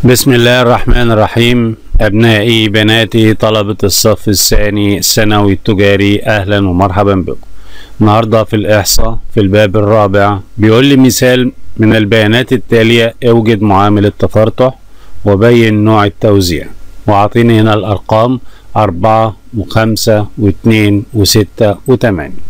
بسم الله الرحمن الرحيم أبنائي بناتي طلبة الصف الثاني الثانوي التجاري أهلا ومرحبا بكم النهاردة في الإحصاء في الباب الرابع بيقول لي مثال من البيانات التالية اوجد معامل التفرطح وبين نوع التوزيع وأعطيني هنا الأرقام أربعة وخمسة واثنين وستة وثمانية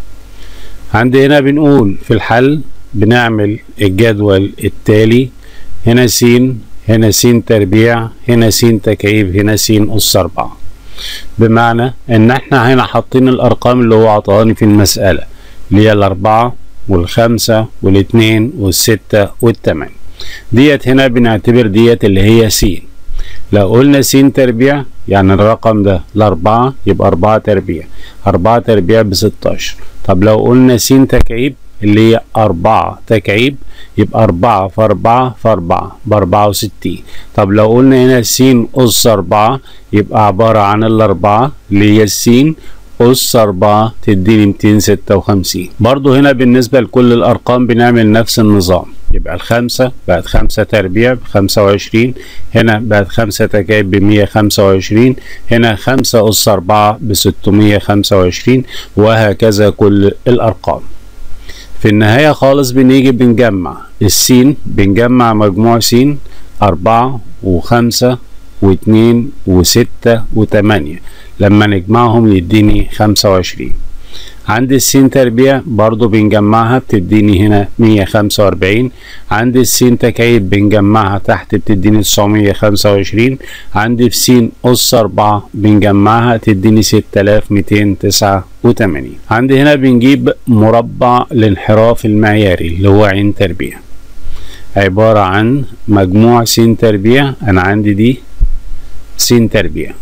عندي هنا بنقول في الحل بنعمل الجدول التالي هنا س هنا س تربيع هنا س تكعيب هنا س أس أربعة بمعنى إن إحنا هنا حاطين الأرقام اللي هو عطاني في المسألة اللي هي الأربعة والخمسة والاتنين والستة والتمانية ديت هنا بنعتبر ديت اللي هي س لو قلنا س تربيع يعني الرقم ده الأربعة يبقى أربعة تربيع أربعة تربيع بستاشر طب لو قلنا س تكعيب اللي هي أربعة تكعيب يبقى أربعة في أربعة في أربعة بأربعة وستين طب لو قلنا هنا س أس أربعة يبقى عبارة عن الأربعة اللي هي السين أس أربعة تديني ميتين ستة وخمسين برضو هنا بالنسبة لكل الأرقام بنعمل نفس النظام يبقى الخمسة بقت خمسة تربيع بخمسة وعشرين هنا بقت خمسة تكعيب بمية خمسة وعشرين هنا خمسة أس أربعة بستمية خمسة وعشرين وهكذا كل الأرقام في النهاية خالص بنيجي بنجمع السين بنجمع مجموع س أربعة وخمسة واتنين وستة وتمانية لما نجمعهم يديني خمسة وعشرين عندي السين تربيع برضو بنجمعها بتديني هنا مية خمسة وأربعين عندي السين تكعيب بنجمعها تحت بتديني تسعمية خمسة وعشرين عندي في سين أس أربعة بنجمعها تديني ستة آلاف ميتين تسعة وتمانين عندي هنا بنجيب مربع الانحراف المعياري اللي هو عين تربيع عبارة عن مجموع س تربيع أنا عندي دي س تربيع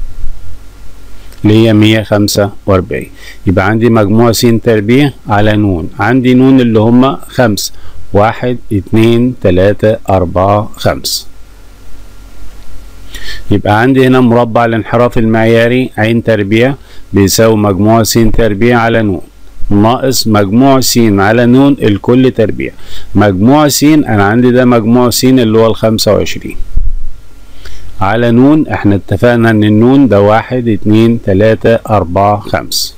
اللي هي مية خمسة وأربعين يبقى عندي مجموع س تربيع على نون عندي نون اللي هما خمسة واحد اتنين تلاتة أربعة خمسة يبقى عندي هنا مربع الانحراف المعياري عين تربيع بيساوي مجموع س تربيع على نون ناقص مجموع س على نون الكل تربيع مجموع س انا عندي ده مجموع س اللي هو الخمسة وعشرين على نون احنا اتفقنا ان النون ده واحد اتنين تلاتة اربعة خمسة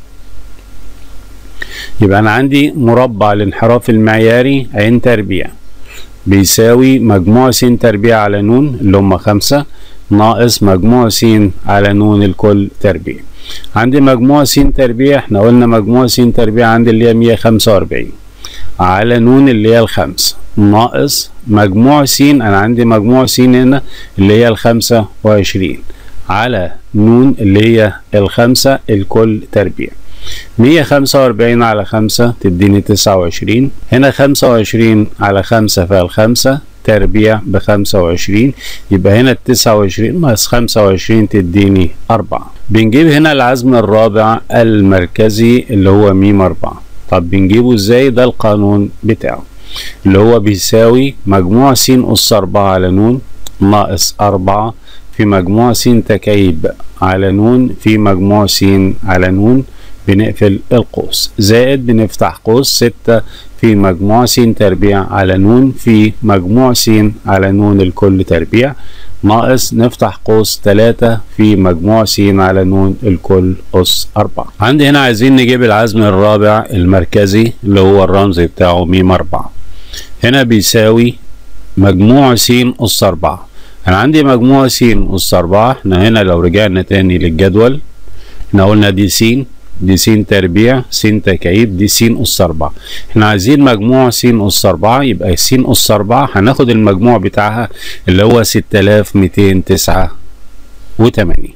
يبقى انا عندي مربع الانحراف المعياري عين تربيع بيساوي مجموع س تربيع على نون اللي هم خمسة ناقص مجموع س على نون الكل تربيع عندي مجموع س تربيع احنا قلنا مجموع س تربيع عندي اللي هي مية خمسة وأربعين على نون اللي هي الخمسة ناقص مجموع س أنا عندي مجموع س هنا اللي هي الخمسة وعشرين على نون اللي هي الخمسة الكل تربيع مية خمسة وأربعين على خمسة تديني تسعة وعشرين هنا خمسة وعشرين على خمسة فالخمسة تربيع بخمسة وعشرين يبقى هنا التسعة وعشرين ناقص خمسة وعشرين تديني أربعة بنجيب هنا العزم الرابع المركزي اللي هو ميم أربعة طب بنجيبه ازاي ده القانون بتاعه اللي هو بيساوي مجموع س أس أربعة على نون ناقص أربعة في مجموع س تكعيب على نون في مجموع س على نون بنقفل القوس زائد بنفتح قوس ستة في مجموع س تربيع على نون في مجموع س على نون الكل تربيع ناقص نفتح قوس تلاتة في مجموع س على نون الكل أس أربعة عندي هنا عايزين نجيب العزم الرابع المركزي اللي هو الرمز بتاعه ميم أربعة هنا بيساوي مجموع س أس أربعة أنا عندي مجموع س أس أربعة احنا هنا لو رجعنا تاني للجدول احنا قلنا دي س دي س تربيع س تكعيب دي س أس أربعة احنا عايزين مجموع س أس أربعة يبقى س أس أربعة هناخد المجموع بتاعها اللي هو ستة آلاف ميتين تسعة وتمانين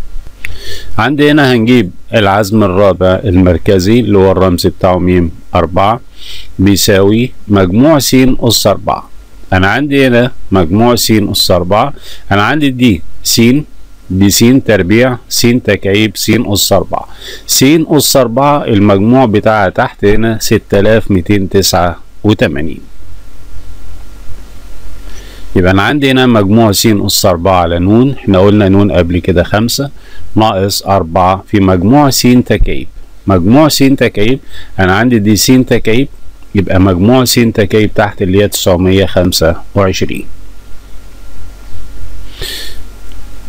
عندي هنا هنجيب العزم الرابع المركزي اللي هو الرمز بتاعه ميم أربعة بيساوي مجموع س أس أربعة أنا عندي هنا مجموع س أس أربعة أنا عندي دي س دي س تربيع س تكعيب س أس أربعة س أس أربعة المجموع بتاعها تحت هنا ستة آلاف ميتين تسعة وتمانين يبقى أنا عندي هنا مجموع س أس أربعة على نون احنا قلنا نون قبل كده خمسة ناقص أربعة في مجموع س تكعيب مجموع س تكعيب أنا عندي دي س تكعيب يبقى مجموع س تكعيب تحت اللي هي تسعمية خمسة وعشرين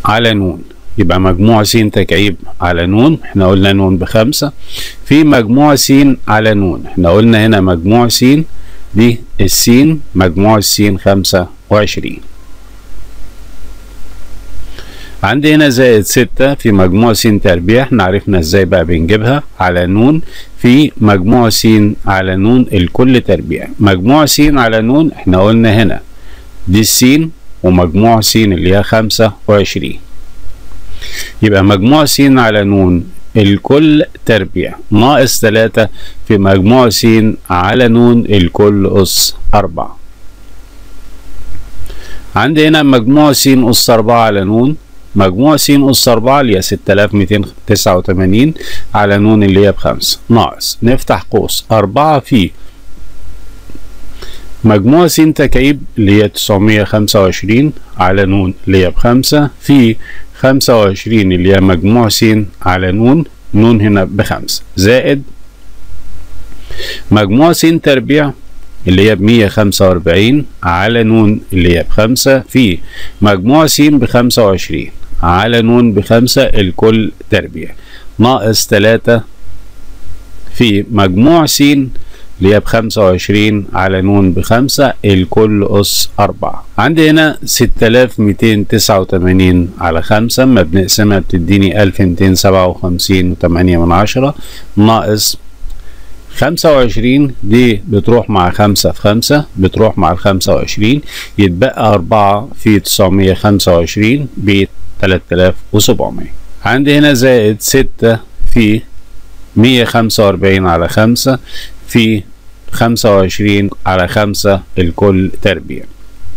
على نون يبقى مجموع س تكعيب على نون احنا قلنا نون بخمسة في مجموع س على نون احنا قلنا هنا مجموع س دي السين مجموع السين خمسة وعشرين عندي هنا زائد ستة في مجموع س تربيع احنا عرفنا ازاي بقى بنجيبها على نون في مجموع س على نون الكل تربيع مجموع س على نون احنا قلنا هنا دي السين ومجموع س اللي هي خمسة وعشرين يبقى مجموع س على نون الكل تربيع ناقص تلاتة في مجموع س على نون الكل أس أربعة عندي هنا مجموع س أس أربعة على نون مجموع س أس أربعة اللي هي ستة آلاف ميتين تسعة وتمانين على نون اللي هي بخمسة ناقص نفتح قوس أربعة في مجموع س تكعيب اللي هي تسعمية خمسة وعشرين على نون اللي هي بخمسة في خمسة وعشرين اللي هي مجموع س على نون نون هنا بخمسة زائد مجموع س تربيع اللي هي بمية خمسة وأربعين على نون اللي هي بخمسة في مجموع س بخمسة وعشرين على نون بخمسة الكل تربيع ناقص تلاتة في مجموع س اللي هي بخمسة وعشرين على نون بخمسة الكل أس أربعة عندي هنا ستة آلاف ميتين تسعة وتمانين على خمسة أما بنقسمها بتديني ألف ميتين سبعة وخمسين وتمانية من عشرة ناقص خمسة وعشرين دي بتروح مع خمسة في خمسة بتروح مع الخمسة وعشرين يتبقى أربعة في تسعمية خمسة وعشرين بتلات آلاف وسبعمية عندي هنا زائد ستة في مية خمسة وأربعين على خمسة في خمسة وعشرين على خمسة الكل تربيع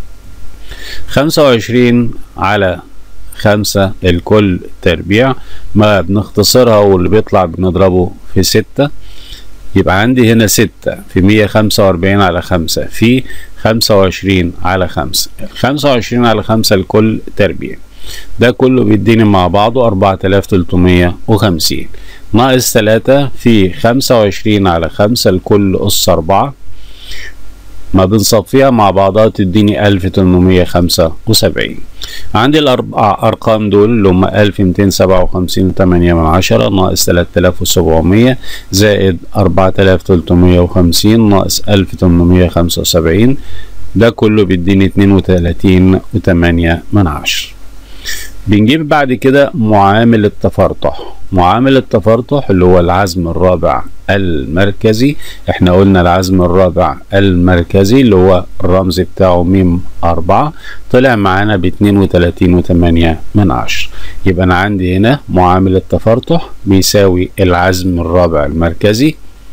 خمسة وعشرين على خمسة الكل تربيع ما بنختصرها واللي بيطلع بنضربه في ستة يبقى عندي هنا ستة في مية خمسة وأربعين على خمسة في خمسة وعشرين على خمسة خمسة وعشرين على خمسة الكل تربيع ده كله بيديني مع بعضه أربعة آلاف تلتمية وخمسين ناقص تلاتة في خمسة وعشرين على خمسة الكل أس أربعة ما بنصفيها مع بعضها تديني ألف تمنمية خمسة وسبعين عندي الأربع أرقام دول اللي هم ألف ميتين سبعة وخمسين وتمانية من عشرة ناقص تلات آلاف وسبعمية زائد أربعة آلاف تلتمية وخمسين ناقص ألف تمنمية خمسة وسبعين ده كله بيديني اتنين وتلاتين وتمانية من عشرة بنجيب بعد كده معامل التفرطح معامل التفرطح اللي هو العزم الرابع المركزي احنا قلنا العزم الرابع المركزي اللي هو الرمز بتاعه ميم أربعة طلع معانا باتنين وتلاتين وتمانية من عشر يبقى أنا عندي هنا معامل التفرطح بيساوي العزم الرابع المركزي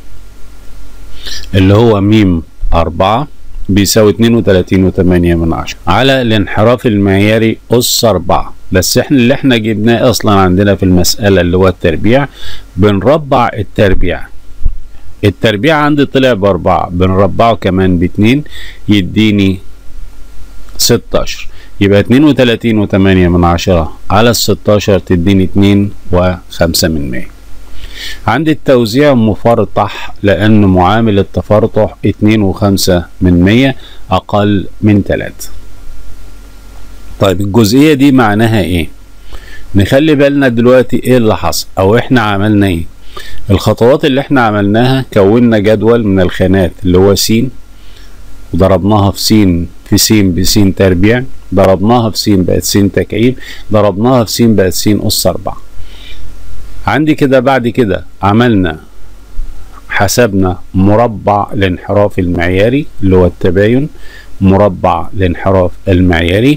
اللي هو ميم أربعة بيساوي اتنين وتلاتين وتمانية من عشرة على الانحراف المعياري أس أربعة بس احنا اللي احنا جبناه اصلا عندنا في المسألة اللي هو التربيع بنربع التربيع التربيع عندي طلع بأربعة بنربعه كمان باتنين يديني ستاشر يبقى اتنين وتلاتين وتمانية من عشرة على الستاشر تديني اتنين وخمسة من مية عندي التوزيع مفرطح لأن معامل التفرطح اتنين وخمسة من مية أقل من تلاتة طيب الجزئية دي معناها ايه نخلي بالنا دلوقتي ايه اللي حصل او احنا عملنا ايه الخطوات اللي احنا عملناها كونا جدول من الخانات اللي هو س وضربناها في س في س بس تربيع ضربناها في س بقت س تكعيب ضربناها في س بقت س أس أربعة عندي كده بعد كده عملنا حسبنا مربع الانحراف المعياري اللي هو التباين مربع الانحراف المعياري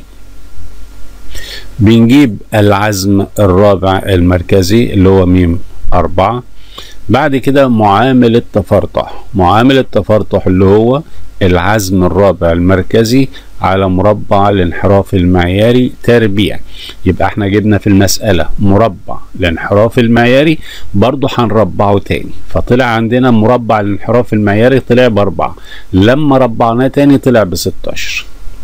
بنجيب العزم الرابع المركزي اللي هو ميم أربعة بعد كده معامل التفرطح معامل التفرطح اللي هو العزم الرابع المركزي على مربع الانحراف المعياري تربيع يبقى احنا جبنا في المسألة مربع الانحراف المعياري برضو هنربعه تاني فطلع عندنا مربع الانحراف المعياري طلع بأربعة لما ربعناه تاني طلع بستاشر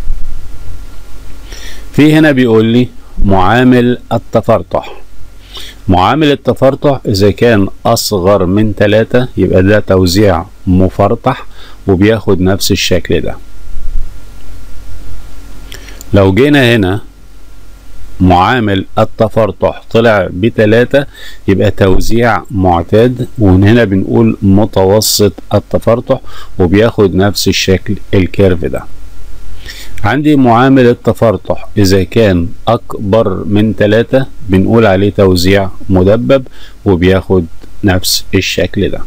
في هنا بيقول لي معامل التفرطح معامل التفرطح إذا كان أصغر من تلاتة يبقى ده توزيع مفرطح وبياخد نفس الشكل ده لو جينا هنا معامل التفرطح طلع بتلاتة يبقى توزيع معتاد ومن هنا بنقول متوسط التفرطح وبياخد نفس الشكل الكيرف ده عندي معامل التفرطح إذا كان أكبر من تلاتة بنقول عليه توزيع مدبب وبياخد نفس الشكل ده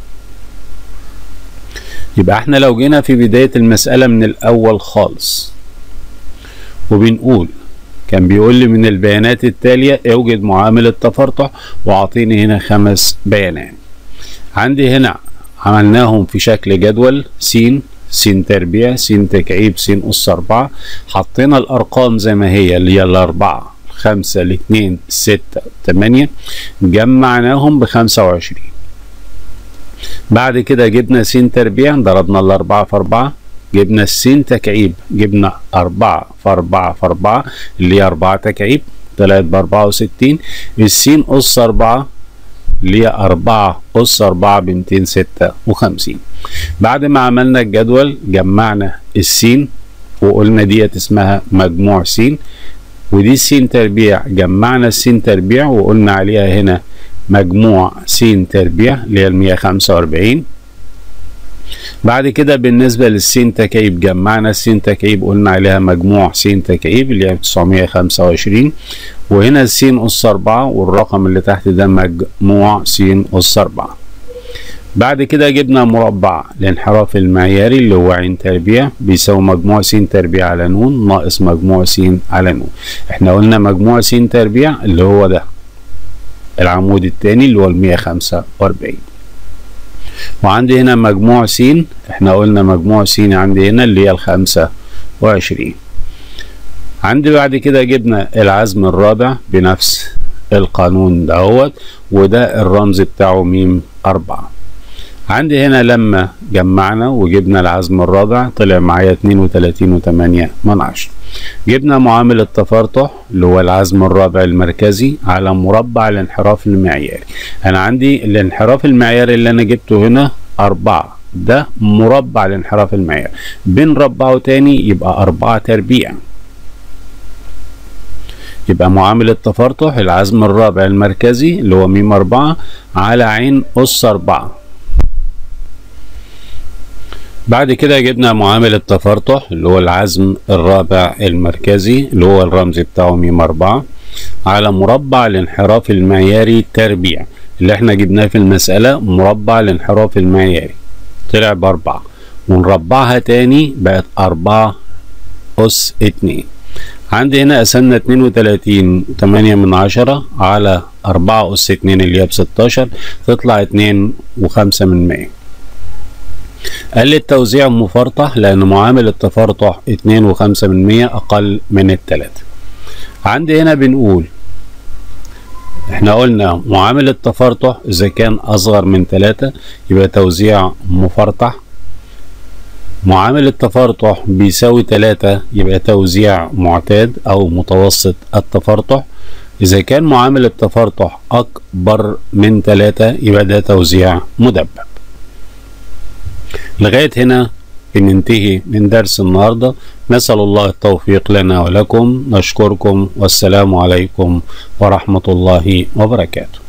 يبقى احنا لو جينا في بداية المسألة من الأول خالص وبنقول كان بيقول لي من البيانات التالية اوجد معامل التفرطح واعطيني هنا خمس بيانات عندي هنا عملناهم في شكل جدول س س تربيع س تكعيب س أس أربعة حطينا الأرقام زي ما هي اللي هي الأربعة خمسة الاتنين ستة تمانية جمعناهم بخمسة وعشرين بعد كده جبنا س تربيع ضربنا الأربعة في أربعة جبنا السين تكعيب جبنا أربعة في أربعة في أربعة اللي هي أربعة تكعيب طلعت بأربعة وستين السين أس أربعة اللي هي أربعة أس أربعة بمتين ستة وخمسين بعد ما عملنا الجدول جمعنا السين وقلنا ديت اسمها مجموع س ودي السين تربيع جمعنا السين تربيع وقلنا عليها هنا مجموع س تربيع اللي هي المية خمسة وأربعين بعد كده بالنسبة للسين تكعيب جمعنا السين تكعيب قلنا عليها مجموع س تكعيب اللي هي 925 وهنا السين أس 4 والرقم اللي تحت ده مجموع س أس 4 بعد كده جبنا مربع الانحراف المعياري اللي هو عين تربيع بيساوي مجموع س تربيع على ن ناقص مجموع س على ن احنا قلنا مجموع س تربيع اللي هو ده العمود الثاني اللي هو ال 145 وعندي هنا مجموع س احنا قلنا مجموع س عندي هنا اللي هي الخمسة وعشرين عندي بعد كده جبنا العزم الرابع بنفس القانون دهوت وده الرمز بتاعه ميم أربعة عندي هنا لما جمعنا وجبنا العزم الرابع طلع معايا اتنين وتلاتين وتمانية من عشرة جبنا معامل التفرطح اللي هو العزم الرابع المركزي على مربع الانحراف المعياري انا عندي الانحراف المعياري اللي انا جبته هنا أربعة ده مربع الانحراف المعياري بنربعه تاني يبقى أربعة تربيع يبقى معامل التفرطح العزم الرابع المركزي اللي هو ميم أربعة على عين أس أربعة بعد كده جبنا معامل التفرطح اللي هو العزم الرابع المركزي اللي هو الرمز بتاعه ميم أربعة على مربع الانحراف المعياري تربيع اللي احنا جبناه في المسألة مربع الانحراف المعياري طلع بأربعة ونربعها تاني بقت أربعة أس اتنين عندي هنا قسمنا اتنين وتلاتين تمانية من عشرة على أربعة أس اتنين اللي هي بستاشر تطلع اتنين وخمسة من مية قال لي التوزيع مفرطح لأن معامل التفرطح اتنين وخمسة من مية أقل من التلاتة عندي هنا بنقول احنا قلنا معامل التفرطح إذا كان أصغر من تلاتة يبقى توزيع مفرطح معامل التفرطح بيساوي تلاتة يبقى توزيع معتاد أو متوسط التفرطح إذا كان معامل التفرطح أكبر من تلاتة يبقى ده توزيع مدبب لغاية هنا بننتهي من درس النهاردة نسأل الله التوفيق لنا ولكم نشكركم والسلام عليكم ورحمة الله وبركاته